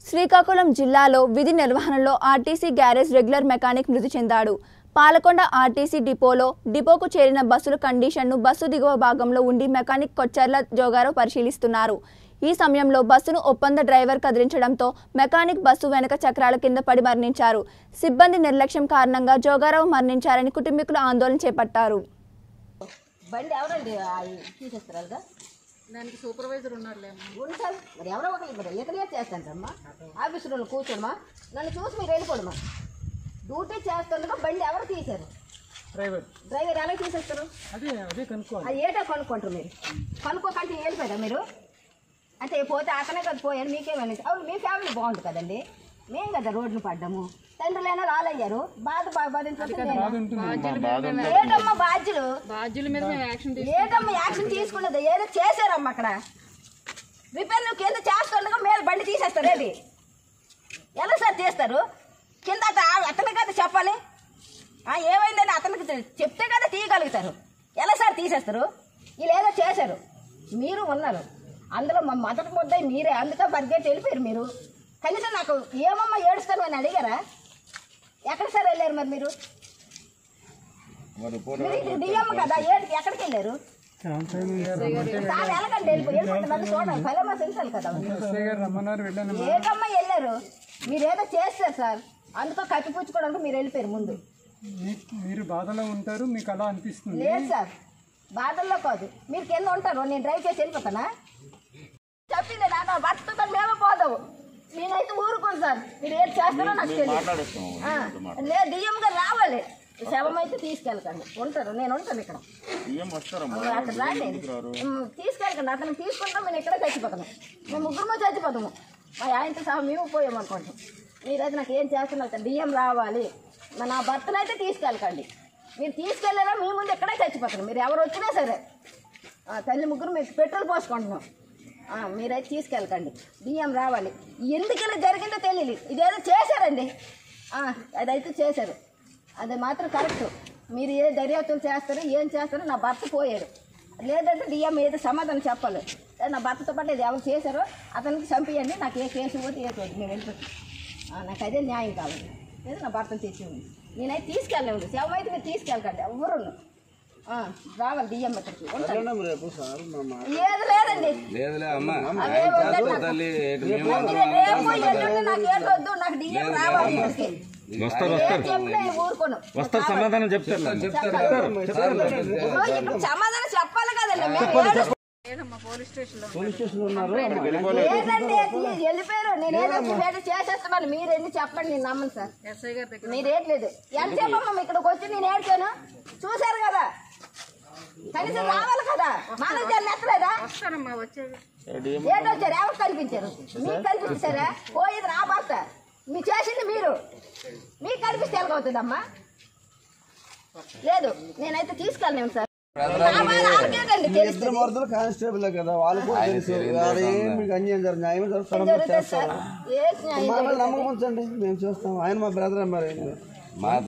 శ్రీకాకుళం జిల్లాలో విధి నిర్వహణలో ఆర్టీసీ గ్యారేజ్ రెగ్యులర్ మెకానిక్ మృతి చెందాడు పాలకొండ ఆర్టీసీ డిపోలో డిపోకు చేరిన బస్సుల కండిషన్ను బస్సు దిగువ భాగంలో ఉండి మెకానిక్ కొచ్చర్ల జోగారావు పరిశీలిస్తున్నారు ఈ సమయంలో బస్సును ఒప్పంద డ్రైవర్ కదిలించడంతో మెకానిక్ బస్సు వెనక చక్రాల కింద పడి మరణించారు సిబ్బంది నిర్లక్ష్యం కారణంగా జోగారావు మరణించారని కుటుంబీకులు ఆందోళన చేపట్టారు బండి ఎవరండి ఆ తీసేస్తారు అలాగా దానికి సూపర్వైజర్ ఉన్నారులే ఉంటారు మరి ఎవరో ఒకరు మరి ఎక్కడే చేస్తాంటమ్మా ఆఫీస్ రూమ్లో కూర్చోడమా నన్ను చూసి మీరు వెళ్ళిపోడమా డ్యూటీ చేస్తుండగా బండి ఎవరు తీశారు డ్రైవర్ డ్రైవర్ ఎలా తీసేస్తారు అదే అదే కనుక్కోవాలి అది ఏటో కొనుక్కుంటారు మీరు కొనుక్కోకంటే వెళ్ళిపోయారా మీరు అంటే పోతే అతనే కదా పోయారు మీకేమని అవును మీ ఫ్యామిలీ బాగుంది కదండి మేము కదా రోడ్లు పడ్డాము తండ్రులైనా రాలయ్యారు బాధ బా- బాధించవలసింది నేనా? ఏటమ్మా బాధ్యులు బాధ్యుల మీద మేము యాక్షన్ తీసుకుంటాం ఏదమ్మా యాక్షన్ తీసుకున్నది ఏదో చేశారమ్మా అక్కడ రిపేర్ నువ్వు కింద చేస్తుండగా మేలు బండి తీసేస్తారు ఏది ఎలా సార్ చేస్తారు కింద అత- ఆ- అతనికి కదా చెప్పాలి ఆ, ఏమైందని అతనికి తె- చెప్తే కదా తీయగలుగుతారు ఎలా సార్ తీసేస్తారు వీళ్ళు ఏదో చేశారు మీరు ఉన్నారు అందులో మా మొదటి ముద్ద మీరే అందుకే బర్గెట్ వెళ్ళిపోయారు మీరు కనీసం నాకు ఏమమ్మా ఏడుస్తారు అని అడిగారా ఎక్కడ సార్ వెళ్ళారు మరి మీరు మీరు ఇది డిఎం కదా ఏంటి ఎక్కడికి వెళ్ళారు సార్ ఎలాగండి వెళ్ళిపోయి వెళ్ళిపోతే నన్ను చూడండి పైలమా సెన్సాలి కదా ఎస్ఐ గారు రమ్మన్నారు వెళ్ళాను ఏటమ్మా వెళ్ళారు మీరేదో చేస్తారు సార్ అందుకో కప్పిపుచ్చుకోవడానికి మీరు వెళ్ళిపోయారు ముందు మీ- మీరు బాధలో ఉంటారు మీకు అలా అనిపిస్తుంది లేదు సార్ బాధల్లో కాదు మీరు కింద ఉంటారు నేను డ్రైవ్ చేసి వెళ్ళిపోతానా చెప్పింది నాకు భర్తతో మేమే పోదాము నేనైతే ఊరుకోను సార్ మీరు ఏం చేస్తారో నాకు తెలియదు ఆ, లేదు డిఎం గారు రావాలి శవం అయితే తీసుకెళ్ళకండి ఉంటారు నేను ఉంటాను ఇక్కడ ఏం వస్తారమ్మా అక్కడ రాండి ఉమ్, తీసుకెళ్ళకండి అతను తీసుకుంటాం మేము ఇక్కడే చచ్చిపోతాము మేము ముగ్గురు చచ్చిపోతాము మా ఆయనతో సహా మేము పోయామనుకోండి మీరైతే నాకు ఏం చేస్తున్నారు డిఎం రావాలి మా నా భర్తనైతే తీసుకెళ్ళకండి మీరు తీసుకెళ్ళారా మీ ముందు ఇక్కడే చచ్చిపోతారు మీరు ఎవరు వచ్చినా సరే ఆ, తల్లి ముగ్గురు మీకు పెట్రోల్ పోసుకుంటున్నాం ఆ, మీరైతే తీసుకెళ్ళకండి డిఎం రావాలి ఎందుకు ఇలా జరిగిందో తెలియదు ఇదేదో చేశారండి ఆ, అదైతే చేశారు అది మాత్రం కరెక్ట్ మీరు ఏ దర్యాప్తులు చేస్తారో ఏం చేస్తారో నా భర్త పోయారు లేదంటే డిఎం ఏదో సమాధానం చెప్పాలి ఏ నా భర్తతో పాటు ఇది ఎవరు చేశారో అతనికి చంపియండి నాకు ఏ కేసు పోతే ఏ పోతే మేము వెళ్ళిపోతాం ఆ, నాకు అదే న్యాయం కావాలి లేదు నా భర్తను తెచ్చి ఉంది నేనైతే తీసుకెళ్ళలేదు శవం అయితే మీరు తీసుకెళ్ళకండి ఎవరు రావాలి డిఎం ఇక్కడికి ఉంటాను ఏది లేదండి లేదులే అమ్మ అదే వద్దండి నాకు. తల్లి ఇటు మేము మీరు రేపు ఎల్లుండి నాకు ఏం వద్దు నాకు డిఎం రావాలి ఇక్కడికి. వస్తారు ఏం వస్తారు చెప్పినా నేను ఊరుకోను వస్తారు సమాధానం చెప్తారు ఇప్పుడు ఇక్కడ సమాధానం చెప్పాలి కదండి మేము ఏడు- లేదమ్మా పోలీస్ స్టేషన్లో లేదండి అది వెళ్ళిపోయారు నేను ఏదో ఏదో చేసేస్తున్నాను మీరు ఎన్ని చెప్పండి నేను నమ్మను సార్ ఎస్ఐ గారి దగ్గర మీరు ఏట్లేదు ఎంతసేపు అమ్మ ఇక్కడికి వచ్చి నేను ఏడ్చాను చూశారు కదా కనీసం రావాలి కదా మేనేజర్ ఎత్తలేదా వస్తారమ్మా వచ్చేది ఏంటి వచ్చారు ఎవరు కనిపించారు మీకు కనిపించారా పోయేది నా భర్త మీరు చేసింది మీరు మీకు కనిపిస్తే ఎలాగవుతుందమ్మా లేదు నేనైతే తీసుకెళ్ళలేము సార్ నా బాధ ఆవిడకేనండి తెలుస్తుంది. వరదలు కానిస్టేబుల్ కదా వాళ్ళు కూడా తెలుసు వాళ్ళు ఏం మీకు అన్యాయం జరగదు న్యాయం జరుగుతారు జరుగుతుంది సార్ ఏ న్యాయం మా మీద జరుగుతుంది? నమ్మకం ఉంచండి మేము చూస్తాం ఆయన మా బ్రదర్ మరి మా